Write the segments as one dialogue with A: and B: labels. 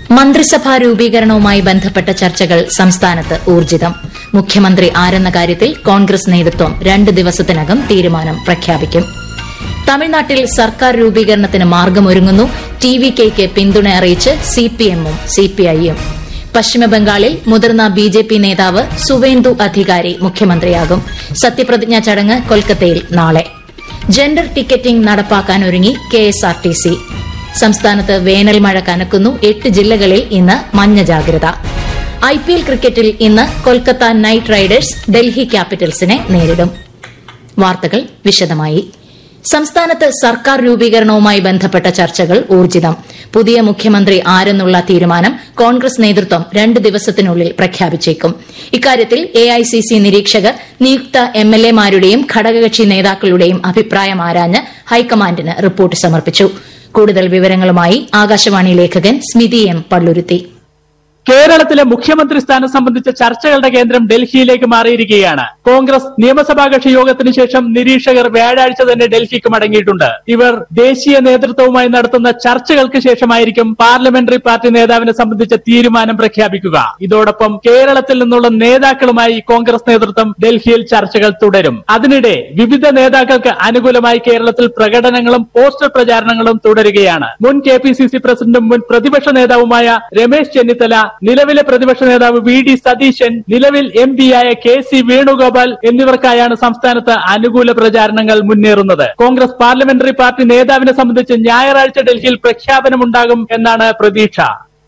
A: മന്ത്രിസഭാ രൂപീകരണവുമായി ബന്ധപ്പെട്ട ചർച്ചകൾ സംസ്ഥാനത്ത് ഊർജിതം മുഖ്യമന്ത്രി ആരെന്ന കാര്യത്തിൽ കോൺഗ്രസ് നേതൃത്വം രണ്ട് ദിവസത്തിനകം തീരുമാനം പ്രഖ്യാപിക്കും തമിഴ്നാട്ടിൽ സർക്കാർ രൂപീകരണത്തിന് മാർഗമൊരുങ്ങുന്നു ടി വി കെയ്ക്ക് പിന്തുണ അറിയിച്ച് സിപിഎമ്മും സിപിഐയും പശ്ചിമബംഗാളിൽ മുതിർന്ന ബി ജെ പി നേതാവ് സുവേന്ദു അധികാരി മുഖ്യമന്ത്രിയാകും സത്യപ്രതിജ്ഞാ ചടങ്ങ് കൊൽക്കത്തയിൽ നാളെ ജെൻഡർ ടിക്കറ്റിംഗ് നടപ്പാക്കാൻ ഒരുങ്ങി കെഎസ്ആർടിസി സംസ്ഥാനത്ത് വേനൽ മഴ കനക്കുന്നു എട്ട് ജില്ലകളിൽ ഇന്ന് മഞ്ഞ ജാഗ്രത ഐപിഎൽ ക്രിക്കറ്റിൽ ഇന്ന് കൊൽക്കത്ത നൈറ്റ് റൈഡേഴ്സ് ഡൽഹി ക്യാപിറ്റൽസിനെ നേരിടും വാർത്തകൾ വിശദമായി സംസ്ഥാനത്ത് സർക്കാർ രൂപീകരണവുമായി ബന്ധപ്പെട്ട ചർച്ചകൾ ഊർജിതം പുതിയ മുഖ്യമന്ത്രി ആരെന്നുള്ള തീരുമാനം കോൺഗ്രസ് നേതൃത്വം രണ്ട് ദിവസത്തിനുള്ളിൽ പ്രഖ്യാപിച്ചേക്കും ഇക്കാര്യത്തിൽ എഐസിസി നിരീക്ഷകർ നിയുക്ത എംഎൽഎമാരുടെയും ഘടകകക്ഷി നേതാക്കളുടെയും അഭിപ്രായം ആരാഞ്ഞ് ഹൈക്കമാൻഡിന് റിപ്പോർട്ട് സമർപ്പിച്ചു കൂടുതൽ വിവരങ്ങളുമായി ആകാശവാണി ലേഖകൻ സ്മിതി എം പള്ളുരുത്തി
B: കേരളത്തിലെ മുഖ്യമന്ത്രി സ്ഥാനം സംബന്ധിച്ച ചർച്ചകളുടെ കേന്ദ്രം ഡൽഹിയിലേക്ക് മാറിയിരിക്കുകയാണ് കോൺഗ്രസ് നിയമസഭാ കക്ഷി യോഗത്തിന് ശേഷം നിരീക്ഷകർ വ്യാഴാഴ്ച തന്നെ ഡൽഹിക്ക് മടങ്ങിയിട്ടുണ്ട് ഇവർ ദേശീയ നേതൃത്വവുമായി നടത്തുന്ന ചർച്ചകൾക്ക് ശേഷമായിരിക്കും പാർലമെന്ററി പാർട്ടി നേതാവിനെ സംബന്ധിച്ച തീരുമാനം പ്രഖ്യാപിക്കുക ഇതോടൊപ്പം കേരളത്തിൽ നിന്നുള്ള നേതാക്കളുമായി കോൺഗ്രസ് നേതൃത്വം ഡൽഹിയിൽ ചർച്ചകൾ തുടരും അതിനിടെ വിവിധ നേതാക്കൾക്ക് അനുകൂലമായി കേരളത്തിൽ പ്രകടനങ്ങളും പോസ്റ്റർ പ്രചാരണങ്ങളും തുടരുകയാണ് മുൻ കെ പി സി സി പ്രസിഡന്റും മുൻ പ്രതിപക്ഷ നേതാവുമായ രമേശ് ചെന്നിത്തല നിലവിലെ പ്രതിപക്ഷ നേതാവ് വി ഡി സതീശൻ നിലവിൽ എം പിയായ കെ സി വേണുഗോപാൽ എന്നിവർക്കായാണ് സംസ്ഥാനത്ത് അനുകൂല പ്രചാരണങ്ങൾ മുന്നേറുന്നത് കോൺഗ്രസ് പാർലമെന്ററി പാർട്ടി നേതാവിനെ സംബന്ധിച്ച് ഞായറാഴ്ച ഡൽഹിയിൽ പ്രഖ്യാപനമുണ്ടാകും എന്നാണ് പ്രതീക്ഷ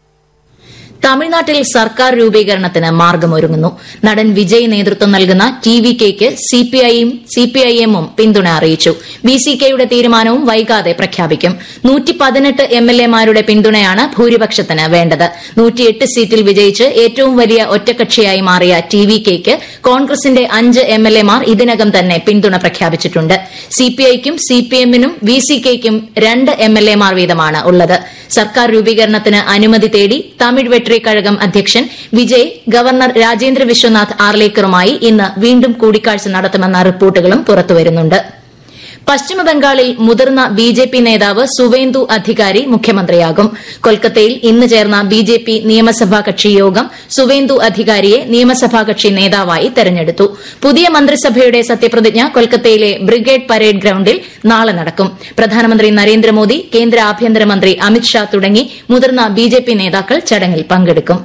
A: തമിഴ്നാട്ടിൽ സർക്കാർ രൂപീകരണത്തിന് മാർഗമൊരുങ്ങുന്നു നടൻ വിജയ് നേതൃത്വം നൽകുന്ന ടി വി കെയ്ക്ക് സിപിഐയും സിപിഐഎമ്മും പിന്തുണ അറിയിച്ചു വി സി കെയുടെ തീരുമാനവും വൈകാതെ പ്രഖ്യാപിക്കും നൂറ്റി പതിനെട്ട് എംഎൽഎമാരുടെ പിന്തുണയാണ് ഭൂരിപക്ഷത്തിന് വേണ്ടത് നൂറ്റിയെട്ട് സീറ്റിൽ വിജയിച്ച് ഏറ്റവും വലിയ ഒറ്റക്കക്ഷിയായി മാറിയ ടി വി കെയ്ക്ക് കോൺഗ്രസിന്റെ അഞ്ച് എംഎൽഎമാർ ഇതിനകം തന്നെ പിന്തുണ പ്രഖ്യാപിച്ചിട്ടുണ്ട് സിപിഐക്കും സിപിഎമ്മിനും വി സി കെയ്ക്കും രണ്ട് എംഎൽഎമാർ വീതമാണ് ഉള്ളത് സർക്കാർ രൂപീകരണത്തിന് അനുമതി തേടി തമിഴ് വെട്രി കഴകം അധ്യക്ഷൻ വിജയ് ഗവർണർ രാജേന്ദ്ര വിശ്വനാഥ് ആർലേക്കറുമായി ഇന്ന് വീണ്ടും കൂടിക്കാഴ്ച നടത്തുമെന്ന റിപ്പോർട്ടുകളും പുറത്തുവരുന്നുണ്ട് പശ്ചിമബംഗാളിൽ മുതിർന്ന ബി ജെ പി നേതാവ് സുവേന്ദു അധികാരി മുഖ്യമന്ത്രിയാകും കൊൽക്കത്തയിൽ ഇന്ന് ചേർന്ന ബി ജെ പി നിയമസഭാ കക്ഷി യോഗം സുവേന്ദു അധികാരിയെ നിയമസഭാ കക്ഷി നേതാവായി തെരഞ്ഞെടുത്തു പുതിയ മന്ത്രിസഭയുടെ സത്യപ്രതിജ്ഞ കൊൽക്കത്തയിലെ ബ്രിഗേഡ് പരേഡ് ഗ്രൌണ്ടിൽ നാളെ നടക്കും പ്രധാനമന്ത്രി നരേന്ദ്രമോദി കേന്ദ്ര ആഭ്യന്തരമന്ത്രി അമിത്ഷാ തുടങ്ങി മുതിർന്ന ബി ജെ പി നേതാക്കൾ ചടങ്ങിൽ പങ്കെടുക്കും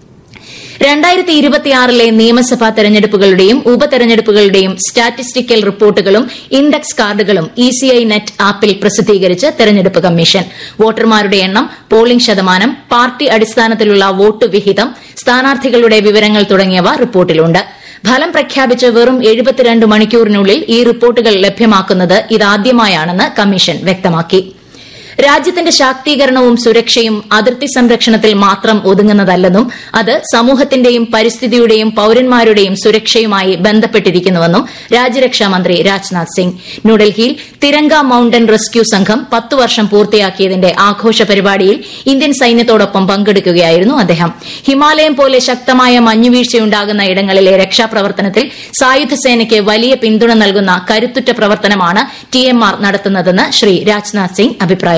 A: രണ്ടായിരത്തി ഇരുപത്തിയാറിലെ നിയമസഭാ തെരഞ്ഞെടുപ്പുകളുടെയും ഉപതെരഞ്ഞെടുപ്പുകളുടെയും സ്റ്റാറ്റിസ്റ്റിക്കൽ റിപ്പോർട്ടുകളും ഇൻഡെക്സ് കാർഡുകളും ഇസിഐ നെറ്റ് ആപ്പിൽ പ്രസിദ്ധീകരിച്ച് തെരഞ്ഞെടുപ്പ് കമ്മീഷൻ വോട്ടർമാരുടെ എണ്ണം പോളിംഗ് ശതമാനം പാർട്ടി അടിസ്ഥാനത്തിലുള്ള വോട്ട് വിഹിതം സ്ഥാനാർത്ഥികളുടെ വിവരങ്ങൾ തുടങ്ങിയവ റിപ്പോർട്ടിലുണ്ട് ഫലം പ്രഖ്യാപിച്ച് വെറും എഴുപത്തിരണ്ട് മണിക്കൂറിനുള്ളിൽ ഈ റിപ്പോർട്ടുകൾ ലഭ്യമാക്കുന്നത് ഇതാദ്യമായാണെന്ന് കമ്മീഷൻ വ്യക്തമാക്കി രാജ്യത്തിന്റെ ശാക്തീകരണവും സുരക്ഷയും അതിർത്തി സംരക്ഷണത്തിൽ മാത്രം ഒതുങ്ങുന്നതല്ലെന്നും അത് സമൂഹത്തിന്റെയും പരിസ്ഥിതിയുടെയും പൌരന്മാരുടെയും സുരക്ഷയുമായി ബന്ധപ്പെട്ടിരിക്കുന്നുവെന്നും രാജ്യരക്ഷാമന്ത്രി രാജ്നാഥ് സിംഗ് ന്യൂഡൽഹിയിൽ തിരങ്ക മൌണ്ടൻ റെസ്ക്യൂ സംഘം പത്തു വർഷം പൂർത്തിയാക്കിയതിന്റെ ആഘോഷ പരിപാടിയിൽ ഇന്ത്യൻ സൈന്യത്തോടൊപ്പം പങ്കെടുക്കുകയായിരുന്നു അദ്ദേഹം ഹിമാലയം പോലെ ശക്തമായ മഞ്ഞുവീഴ്ചയുണ്ടാകുന്ന ഇടങ്ങളിലെ രക്ഷാപ്രവർത്തനത്തിൽ സായുധ സേനയ്ക്ക് വലിയ പിന്തുണ നൽകുന്ന കരുത്തുറ്റ പ്രവർത്തനമാണ് ടിഎംആർ നടത്തുന്നതെന്ന് ശ്രീ രാജ്നാഥ് സിംഗ് അഭിപ്രായപ്പെട്ടു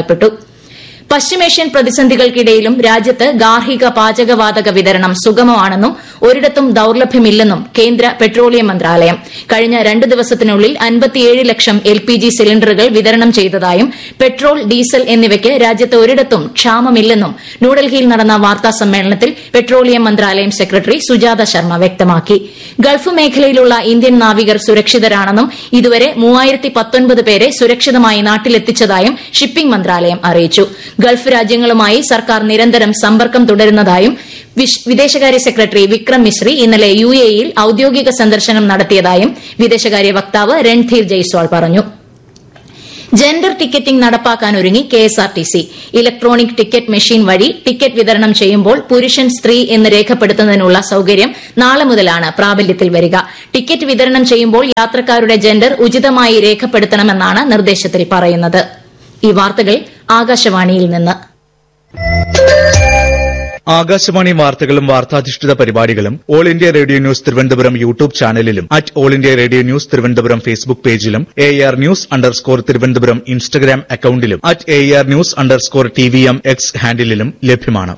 A: പശ്ചിമേഷ്യൻ പ്രതിസന്ധികൾക്കിടയിലും രാജ്യത്ത് ഗാർഹിക പാചകവാതക വിതരണം സുഗമമാണെന്നും ഒരിടത്തും ദൌർലഭ്യമില്ലെന്നും കേന്ദ്ര പെട്രോളിയം മന്ത്രാലയം കഴിഞ്ഞ രണ്ട് ദിവസത്തിനുള്ളിൽ അൻപത്തിയേഴ് ലക്ഷം എൽ പി ജി സിലിണ്ടറുകൾ വിതരണം ചെയ്തതായും പെട്രോൾ ഡീസൽ എന്നിവയ്ക്ക് രാജ്യത്ത് ഒരിടത്തും ക്ഷാമമില്ലെന്നും ന്യൂഡൽഹിയിൽ നടന്ന വാർത്താ സമ്മേളനത്തിൽ പെട്രോളിയം മന്ത്രാലയം സെക്രട്ടറി സുജാത ശർമ്മ വ്യക്തമാക്കി ഗൾഫ് മേഖലയിലുള്ള ഇന്ത്യൻ നാവികർ സുരക്ഷിതരാണെന്നും ഇതുവരെ മൂവായിരത്തി പത്തൊൻപത് പേരെ സുരക്ഷിതമായി നാട്ടിലെത്തിച്ചതായും ഷിപ്പിംഗ് മന്ത്രാലയം അറിയിച്ചു ഗൾഫ് രാജ്യങ്ങളുമായി സർക്കാർ നിരന്തരം സമ്പർക്കം തുടരുന്നതായും വിദേശകാര്യ സെക്രട്ടറി വിക്രം മിശ്രി ഇന്നലെ യു എയിൽ ഔദ്യോഗിക സന്ദർശനം നടത്തിയതായും വിദേശകാര്യ വക്താവ് രൺധീർ ജയ്സ്വാൾ പറഞ്ഞു ജെൻഡർ ടിക്കറ്റിംഗ് നടപ്പാക്കാനൊരുങ്ങി കെഎസ്ആർടിസി ഇലക്ട്രോണിക് ടിക്കറ്റ് മെഷീൻ വഴി ടിക്കറ്റ് വിതരണം ചെയ്യുമ്പോൾ പുരുഷൻ സ്ത്രീ എന്ന് രേഖപ്പെടുത്തുന്നതിനുള്ള സൌകര്യം നാളെ മുതലാണ് പ്രാബല്യത്തിൽ വരിക ടിക്കറ്റ് വിതരണം ചെയ്യുമ്പോൾ യാത്രക്കാരുടെ ജെൻഡർ ഉചിതമായി രേഖപ്പെടുത്തണമെന്നാണ് നിർദ്ദേശത്തിൽ പറയുന്നത് ഈ വാർത്തകൾ ആകാശവാണിയിൽ നിന്ന്
C: ആകാശവാണി വാർത്തകളും വാർത്താധിഷ്ഠിത പരിപാടികളും all India radio news Thiruvananthapuram YouTube ചാനലിലും at all India radio news Thiruvananthapuram Facebook പേജിലും A R news underscore Thiruvananthapuram Instagram അക്കൌണ്ടിലും at A R news underscore T V M X ഹാൻഡിലും ലഭ്യമാണ്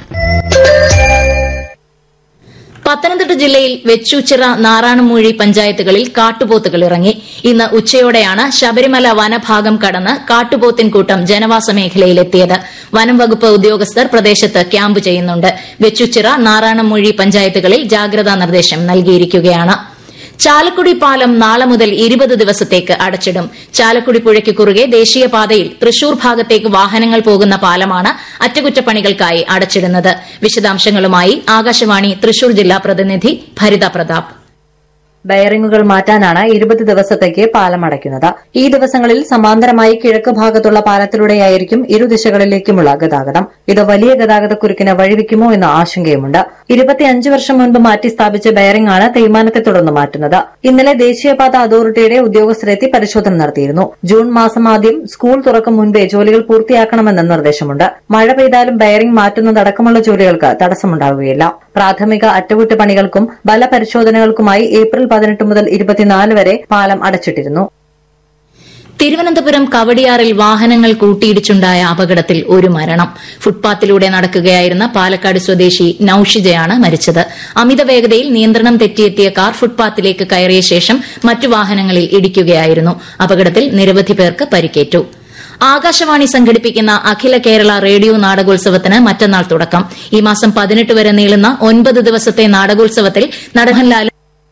A: പത്തനംതിട്ട ജില്ലയിൽ വെച്ചൂച്ചിറ നാറാണമൂഴി പഞ്ചായത്തുകളിൽ കാട്ടുപോത്തുകൾ ഇറങ്ങി ഇന്ന് ഉച്ചയോടെയാണ് ശബരിമല വനഭാഗം കടന്ന് കാട്ടുപോത്തിൻ കൂട്ടം ജനവാസ മേഖലയിലെത്തിയത് വനം വകുപ്പ് ഉദ്യോഗസ്ഥർ പ്രദേശത്ത് ക്യാമ്പ് ചെയ്യുന്നുണ്ട് വെച്ചൂച്ചിറ നാറാണമൂഴി പഞ്ചായത്തുകളിൽ ജാഗ്രതാ നിർദ്ദേശം നൽകിയിരിക്കുകയാണ് ചാലക്കുടി പാലം നാളെ മുതൽ ഇരുപത് ദിവസത്തേക്ക് അടച്ചിടും ചാലക്കുടി പുഴയ്ക്ക് കുറുകെ ദേശീയപാതയിൽ തൃശൂർ ഭാഗത്തേക്ക് വാഹനങ്ങൾ പോകുന്ന പാലമാണ് അറ്റകുറ്റപ്പണികൾക്കായി അടച്ചിടുന്നത് വിശദാംശങ്ങളുമായി ആകാശവാണി തൃശൂർ ജില്ലാ പ്രതിനിധി ഭരിത പ്രതാപ്
D: ബെയറിംഗുകൾ മാറ്റാനാണ് ഇരുപത് ദിവസത്തേക്ക് പാലം അടയ്ക്കുന്നത് ഈ ദിവസങ്ങളിൽ സമാന്തരമായി കിഴക്ക് ഭാഗത്തുള്ള പാലത്തിലൂടെയായിരിക്കും ഇരുദിശകളിലേക്കുമുള്ള ഗതാഗതം ഇത് വലിയ ഗതാഗതക്കുരുക്കിന് വഴിവെക്കുമോ എന്ന ആശങ്കയുമുണ്ട് ഇരുപത്തിയഞ്ച് വർഷം മുൻപ് മാറ്റി സ്ഥാപിച്ച ബെയറിംഗ് ആണ് തേയ്മാനത്തെ തുടർന്ന് മാറ്റുന്നത് ഇന്നലെ ദേശീയപാത അതോറിറ്റിയുടെ ഉദ്യോഗസ്ഥരെത്തി പരിശോധന നടത്തിയിരുന്നു ജൂൺ മാസം ആദ്യം സ്കൂൾ തുറക്കും മുൻപേ ജോലികൾ പൂർത്തിയാക്കണമെന്ന നിർദ്ദേശമുണ്ട് മഴ പെയ്താലും ബെയറിംഗ് മാറ്റുന്നതടക്കമുള്ള ജോലികൾക്ക് തടസ്സമുണ്ടാവുകയില്ല പ്രാഥമിക അറ്റകുറ്റപ്പണികൾക്കും ബലപരിശോധനകൾക്കുമായി ഏപ്രിൽ പതിനെട്ട് മുതൽ ഇരുപത്തിനാല് വരെ പാലം അടച്ചിട്ടിരുന്നു
A: തിരുവനന്തപുരം കവടിയാറിൽ വാഹനങ്ങൾ കൂട്ടിയിടിച്ചുണ്ടായ അപകടത്തിൽ ഒരു മരണം ഫുട്പാത്തിലൂടെ നടക്കുകയായിരുന്ന പാലക്കാട് സ്വദേശി നൌഷിജയാണ് മരിച്ചത് അമിത വേഗതയിൽ നിയന്ത്രണം തെറ്റിയെത്തിയ കാർ ഫുട്പാത്തിലേക്ക് കയറിയ ശേഷം മറ്റു വാഹനങ്ങളിൽ ഇടിക്കുകയായിരുന്നു അപകടത്തിൽ നിരവധി പേർക്ക് പരിക്കേറ്റു ആകാശവാണി സംഘടിപ്പിക്കുന്ന അഖില കേരള റേഡിയോ നാടകോത്സവത്തിന് മറ്റന്നാൾ തുടക്കം ഈ മാസം പതിനെട്ട് വരെ നീളുന്ന ഒൻപത് ദിവസത്തെ നാടകോത്സവത്തിൽ നടൻലാൽ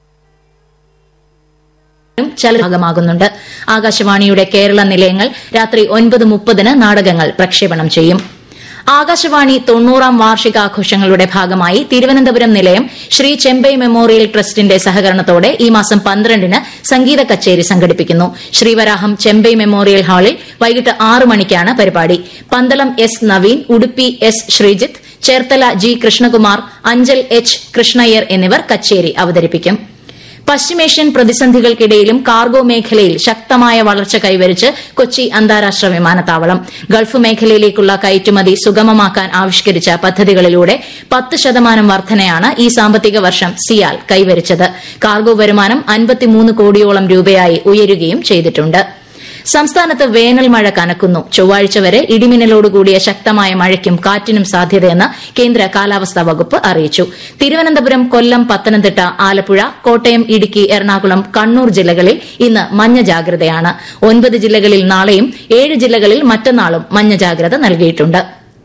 A: ഭാഗമാകുന്നുണ്ട് ആകാശവാണിയുടെ കേരള നിലയങ്ങൾ രാത്രി ഒൻപത് മുപ്പതിന് നാടകങ്ങൾ പ്രക്ഷേപണം ചെയ്യും ആകാശവാണി തൊണ്ണൂറാം വാർഷികാഘോഷങ്ങളുടെ ഭാഗമായി തിരുവനന്തപുരം നിലയം ശ്രീ ചെമ്പൈ മെമ്മോറിയൽ ട്രസ്റ്റിന്റെ സഹകരണത്തോടെ ഈ മാസം പന്ത്രണ്ടിന് സംഗീത കച്ചേരി സംഘടിപ്പിക്കുന്നു ശ്രീവരാഹം ചെമ്പൈ മെമ്മോറിയൽ ഹാളിൽ വൈകിട്ട് ആറ് മണിക്കാണ് പരിപാടി Pandalam S Naveen Udupi S Sreejith Cherthala G Krishnakumar Anchal H Krishnaiyer എന്നിവർ കച്ചേരി അവതരിപ്പിക്കും പശ്ചിമേഷ്യൻ പ്രതിസന്ധികൾക്കിടയിലും കാർഗോ മേഖലയിൽ ശക്തമായ വളർച്ച കൈവരിച്ച് കൊച്ചി അന്താരാഷ്ട്ര വിമാനത്താവളം ഗൾഫ് മേഖലയിലേക്കുള്ള കയറ്റുമതി സുഗമമാക്കാൻ ആവിഷ്കരിച്ച പദ്ധതികളിലൂടെ പത്ത് ശതമാനം വർധനയാണ് ഈ സാമ്പത്തിക വർഷം സിയാൽ കൈവരിച്ചത് കാർഗോ വരുമാനം അൻപത്തിമൂന്ന് കോടിയോളം രൂപയായി ഉയരുകയും ചെയ്തിട്ടുണ്ട് സംസ്ഥാനത്ത് വേനൽ മഴ കനക്കുന്നു ചൊവ്വാഴ്ച വരെ ഇടിമിന്നലോടുകൂടിയ ശക്തമായ മഴയ്ക്കും കാറ്റിനും സാധ്യതയെന്ന് കേന്ദ്ര കാലാവസ്ഥാ വകുപ്പ് അറിയിച്ചു തിരുവനന്തപുരം കൊല്ലം പത്തനംതിട്ട ആലപ്പുഴ കോട്ടയം ഇടുക്കി എറണാകുളം കണ്ണൂർ ജില്ലകളിൽ ഇന്ന് മഞ്ഞ ജാഗ്രതയാണ് ഒൻപത് ജില്ലകളിൽ നാളെയും ഏഴ് ജില്ലകളിൽ മറ്റന്നാളും മഞ്ഞ ജാഗ്രത നൽകിയിട്ടുണ്ട്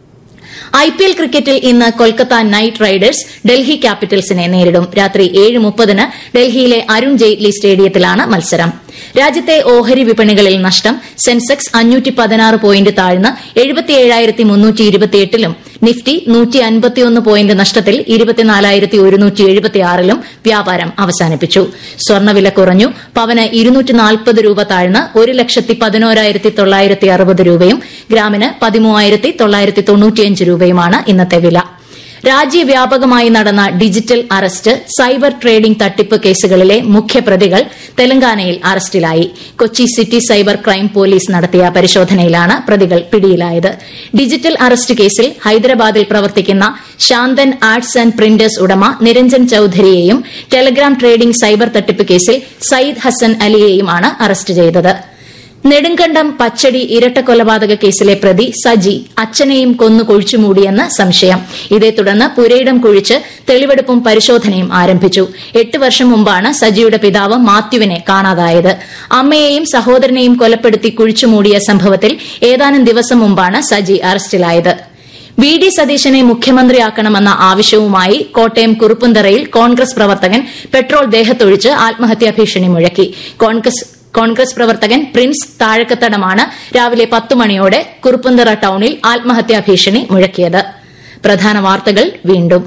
A: ഐപിഎൽ ക്രിക്കറ്റിൽ ഇന്ന് കൊൽക്കത്ത നൈറ്റ് റൈഡേഴ്സ് ഡൽഹി ക്യാപിറ്റൽസിനെ നേരിടും രാത്രി ഏഴ് മുപ്പതിന് ഡൽഹിയിലെ അരുൺ ജെയ്റ്റ്ലി സ്റ്റേഡിയത്തിലാണ് മത്സരം രാജ്യത്തെ ഓഹരി വിപണികളിൽ നഷ്ടം സെൻസെക്സ് അഞ്ഞൂറ്റി പതിനാറ് പോയിന്റ് താഴ്ന്ന് എഴുപത്തിയേഴായിരത്തി മുന്നൂറ്റി ഇരുപത്തിയെട്ടിലും നിഫ്റ്റി നൂറ്റി അൻപത്തിയൊന്ന് പോയിന്റ് നഷ്ടത്തിൽ ഇരുപത്തിനാലായിരത്തി ഒരുന്നൂറ്റി എഴുപത്തിയാറിലും വ്യാപാരം അവസാനിപ്പിച്ചു സ്വർണ്ണവില കുറഞ്ഞു പവന് ഇരുന്നൂറ്റി നാൽപ്പത് രൂപ താഴ്ന്ന് ഒരു ലക്ഷത്തി പതിനോരായിരത്തി തൊള്ളായിരത്തി അറുപത് രൂപയും ഗ്രാമിന് പതിമൂവായിരത്തി തൊള്ളായിരത്തി തൊണ്ണൂറ്റിയഞ്ച് രൂപയുമാണ് ഇന്നത്തെ വില രാജ്യവ്യാപകമായി നടന്ന ഡിജിറ്റൽ അറസ്റ്റ് സൈബർ ട്രേഡിംഗ് തട്ടിപ്പ് കേസുകളിലെ മുഖ്യപ്രതികൾ തെലങ്കാനയിൽ അറസ്റ്റിലായി Kochi city cyber crime police നടത്തിയ പരിശോധനയിലാണ് പ്രതികൾ പിടിയിലായത് ഡിജിറ്റൽ അറസ്റ്റ് കേസിൽ ഹൈദരാബാദിൽ പ്രവർത്തിക്കുന്ന ശാന്തൻ ആർട്സ് ആൻഡ് പ്രിന്റേഴ്സ് ഉടമ നിരഞ്ജൻ ചൌധരിയെയും ടെലഗ്രാം ട്രേഡിംഗ് സൈബർ തട്ടിപ്പ് കേസിൽ സയ്യിദ് ഹസൻ അലിയെയുമാണ് അറസ്റ്റ് ചെയ്തത് നെടുങ്കണ്ടം പച്ചടി ഇരട്ടക്കൊലപാതക കേസിലെ പ്രതി സജി അച്ഛനെയും കൊന്നു കുഴിച്ചുമൂടിയെന്ന് സംശയം ഇതേ തുടർന്ന് പുരയിടം കുഴിച്ച് തെളിവെടുപ്പും പരിശോധനയും ആരംഭിച്ചു എട്ട് വർഷം മുമ്പാണ് സജിയുടെ പിതാവ് മാത്യുവിനെ കാണാതായത് അമ്മയെയും സഹോദരനെയും കൊലപ്പെടുത്തി കുഴിച്ചുമൂടിയ സംഭവത്തിൽ ഏതാനും ദിവസം മുമ്പാണ് സജി അറസ്റ്റിലായത് വി ഡി സതീശനെ മുഖ്യമന്ത്രിയാക്കണമെന്ന ആവശ്യവുമായി കോട്ടയം കുറുപ്പുന്തറയിൽ കോൺഗ്രസ് പ്രവർത്തകൻ പെട്രോൾ ദേഹത്തൊഴിച്ച് ആത്മഹത്യാ ഭീഷണി മുഴക്കി കോൺഗ്രസ് കോൺഗ്രസ് പ്രവർത്തകൻ പ്രിൻസ് താഴക്കത്തടമാണ് രാവിലെ പത്ത് മണിയോടെ കുറുപ്പന്തറ ടൌണിൽ ആത്മഹത്യാ ഭീഷണി മുഴക്കിയത് പ്രധാന വാർത്തകൾ വീണ്ടും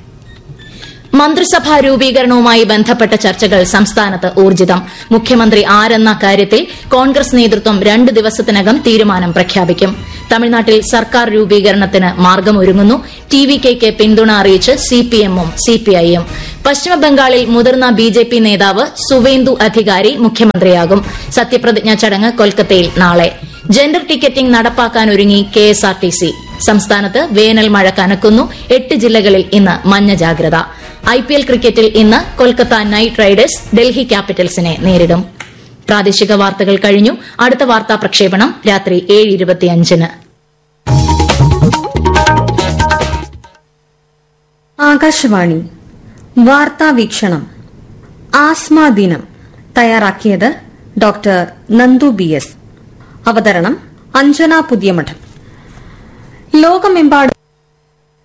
A: മന്ത്രിസഭാ രൂപീകരണവുമായി ബന്ധപ്പെട്ട ചർച്ചകൾ സംസ്ഥാനത്ത് ഊർജിതം മുഖ്യമന്ത്രി ആരെന്ന കാര്യത്തിൽ കോൺഗ്രസ് നേതൃത്വം രണ്ട് ദിവസത്തിനകം തീരുമാനം പ്രഖ്യാപിക്കും തമിഴ്നാട്ടിൽ സർക്കാർ രൂപീകരണത്തിന് മാർഗമൊരുങ്ങുന്നു ടി വി കെയ്ക്ക് പിന്തുണ അറിയിച്ച് സിപിഎമ്മും സിപിഐയും പശ്ചിമബംഗാളിൽ മുതിർന്ന ബി ജെ പി നേതാവ് സുവേന്ദു അധികാരി മുഖ്യമന്ത്രിയാകും സത്യപ്രതിജ്ഞാ ചടങ്ങ് കൊൽക്കത്തയിൽ നാളെ ജെൻഡർ ടിക്കറ്റിംഗ് നടപ്പാക്കാനൊരുങ്ങി കെഎസ്ആർടിസി സംസ്ഥാനത്ത് വേനൽ മഴ കനക്കുന്നു എട്ട് ജില്ലകളിൽ ഇന്ന് മഞ്ഞ ജാഗ്രത ഐപിഎൽ ക്രിക്കറ്റിൽ ഇന്ന് കൊൽക്കത്ത നൈറ്റ് റൈഡേഴ്സ് ഡൽഹി ക്യാപിറ്റൽസിനെ നേരിടും പ്രാദേശിക വാർത്തകൾ കഴിഞ്ഞു അടുത്ത വാർത്താ പ്രക്ഷേപണം രാത്രി ഏഴ് ഇരുപത്തിയഞ്ചിന്
E: ആകാശവാണി വാർത്താ വീക്ഷണം ആസ്മ ദിനം തയ്യാറാക്കിയത് ഡോക്ടർ നന്ദു ബി എസ് അവതരണം അഞ്ജന പുതിയമഠം ലോകമെമ്പാടും